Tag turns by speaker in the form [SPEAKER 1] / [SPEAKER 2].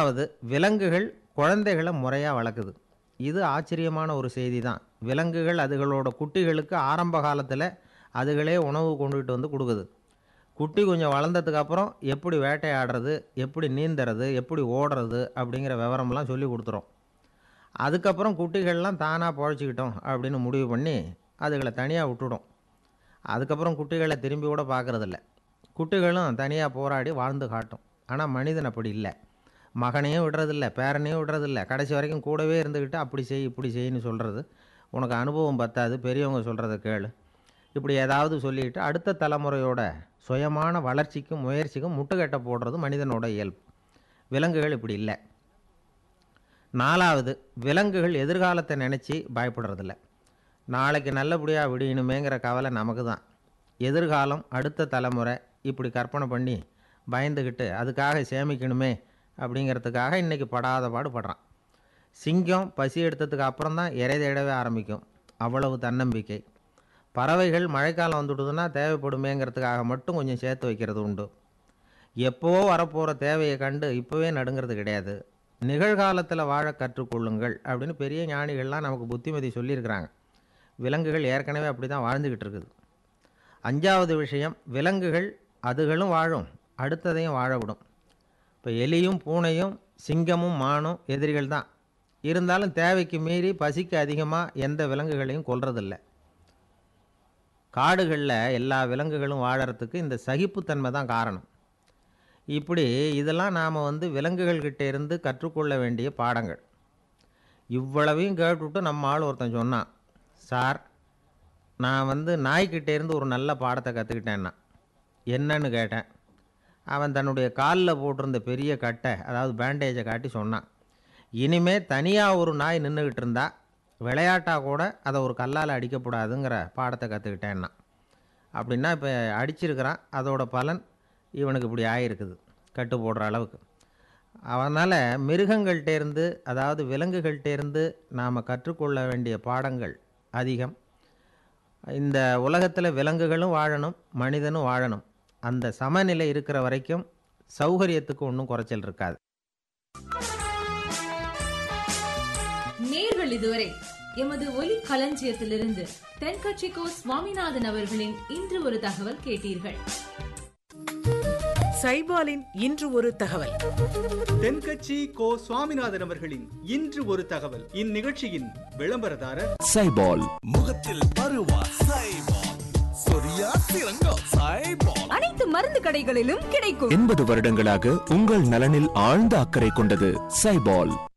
[SPEAKER 1] மூணாவது விலங்குகள் குழந்தைகளை முறையாக வளர்க்குது இது ஆச்சரியமான ஒரு செய்தி தான் விலங்குகள் அதுகளோட குட்டிகளுக்கு ஆரம்ப காலத்தில் அதுகளே உணவு கொண்டுகிட்டு வந்து கொடுக்குது குட்டி கொஞ்சம் வளர்ந்ததுக்கு அப்புறம் எப்படி வேட்டையாடுறது எப்படி நீந்துறது எப்படி ஓடுறது அப்படிங்கிற விவரம்லாம் சொல்லி கொடுத்துரும் அதுக்கப்புறம் குட்டிகள்லாம் தானாக பொழைச்சிக்கிட்டோம் அப்படின்னு முடிவு பண்ணி அதுகளை தனியாக விட்டுடும் அதுக்கப்புறம் குட்டிகளை திரும்பி கூட பார்க்குறதில்ல குட்டிகளும் தனியாக போராடி வாழ்ந்து காட்டும் ஆனால் மனிதன் அப்படி இல்லை மகனையும் விடுறதில்ல பேரனையும் விடுறதில்ல கடைசி வரைக்கும் கூடவே இருந்துக்கிட்டு அப்படி செய் இப்படி செய்யின்னு சொல்கிறது உனக்கு அனுபவம் பத்தாது பெரியவங்க சொல்கிறத கேளு இப்படி ஏதாவது சொல்லிட்டு அடுத்த தலைமுறையோட சுயமான வளர்ச்சிக்கும் முயற்சிக்கும் முட்டுக்கட்டை போடுறது மனிதனோட இயல்பு விலங்குகள் இப்படி இல்லை நாலாவது விலங்குகள் எதிர்காலத்தை நினச்சி பயப்படுறதில்ல நாளைக்கு நல்லபடியாக விடியணுமேங்கிற கவலை நமக்கு தான் எதிர்காலம் அடுத்த தலைமுறை இப்படி கற்பனை பண்ணி பயந்துக்கிட்டு அதுக்காக சேமிக்கணுமே அப்படிங்கிறதுக்காக இன்றைக்கி படாத பாடு படுறான் சிங்கம் பசி எடுத்ததுக்கு அப்புறம் தான் இறை தேடவே ஆரம்பிக்கும் அவ்வளவு தன்னம்பிக்கை பறவைகள் மழைக்காலம் வந்துடுதுன்னா தேவைப்படுமேங்கிறதுக்காக மட்டும் கொஞ்சம் சேர்த்து வைக்கிறது உண்டு எப்போவோ வரப்போகிற தேவையை கண்டு இப்போவே நடுங்கிறது கிடையாது நிகழ்காலத்தில் வாழ கற்றுக்கொள்ளுங்கள் அப்படின்னு பெரிய ஞானிகள்லாம் நமக்கு புத்திமதி சொல்லியிருக்கிறாங்க விலங்குகள் ஏற்கனவே அப்படி தான் வாழ்ந்துக்கிட்டு இருக்குது அஞ்சாவது விஷயம் விலங்குகள் அதுகளும் வாழும் அடுத்ததையும் வாழ விடும் இப்போ எலியும் பூனையும் சிங்கமும் மானும் எதிரிகள் தான் இருந்தாலும் தேவைக்கு மீறி பசிக்கு அதிகமாக எந்த விலங்குகளையும் கொல்றதில்ல காடுகளில் எல்லா விலங்குகளும் வாழறதுக்கு இந்த சகிப்புத்தன்மை தான் காரணம் இப்படி இதெல்லாம் நாம் வந்து விலங்குகள்கிட்ட இருந்து கற்றுக்கொள்ள வேண்டிய பாடங்கள் இவ்வளவையும் கேட்டுவிட்டு நம்ம ஆள் ஒருத்தன் சொன்னான் சார் நான் வந்து நாய்க்கிட்ட இருந்து ஒரு நல்ல பாடத்தை கற்றுக்கிட்டேன்னா என்னன்னு கேட்டேன் அவன் தன்னுடைய காலில் போட்டிருந்த பெரிய கட்டை அதாவது பேண்டேஜை காட்டி சொன்னான் இனிமே தனியாக ஒரு நாய் நின்றுக்கிட்டு இருந்தா விளையாட்டாக கூட அதை ஒரு கல்லால் அடிக்கக்கூடாதுங்கிற பாடத்தை கற்றுக்கிட்டேன்னா அப்படின்னா இப்போ அடிச்சிருக்கிறான் அதோட பலன் இவனுக்கு இப்படி ஆகிருக்குது கட்டு போடுற அளவுக்கு அதனால் மிருகங்கள்கிட்டேருந்து அதாவது விலங்குகள்கிட்டேருந்து நாம் கற்றுக்கொள்ள வேண்டிய பாடங்கள் அதிகம் இந்த உலகத்தில் விலங்குகளும் வாழணும் மனிதனும் வாழணும் அந்த சமநிலை இருக்கிற வரைக்கும் சௌகரியத்துக்கு ஒன்றும் குறைச்சல் இருக்காது
[SPEAKER 2] நேர்கள் இதுவரை எமது ஒலி களஞ்சியத்திலிருந்து தென்கட்சிக்கோ சுவாமிநாதன் அவர்களின் இன்று ஒரு தகவல் கேட்டீர்கள்
[SPEAKER 3] சைபாலின் இன்று ஒரு தகவல்
[SPEAKER 4] தென்கட்சி கோ சுவாமிநாதன் அவர்களின் இன்று ஒரு தகவல் இந்நிகழ்ச்சியின் விளம்பரதாரர்
[SPEAKER 5] சைபால்
[SPEAKER 6] முகத்தில் பருவா சைபால் சொரியா சிறங்கோ சைபால்
[SPEAKER 7] அனைத்து மருந்து கடைகளிலும் கிடைக்கும்
[SPEAKER 5] எண்பது வருடங்களாக உங்கள் நலனில் ஆழ்ந்த அக்கறை கொண்டது சைபால்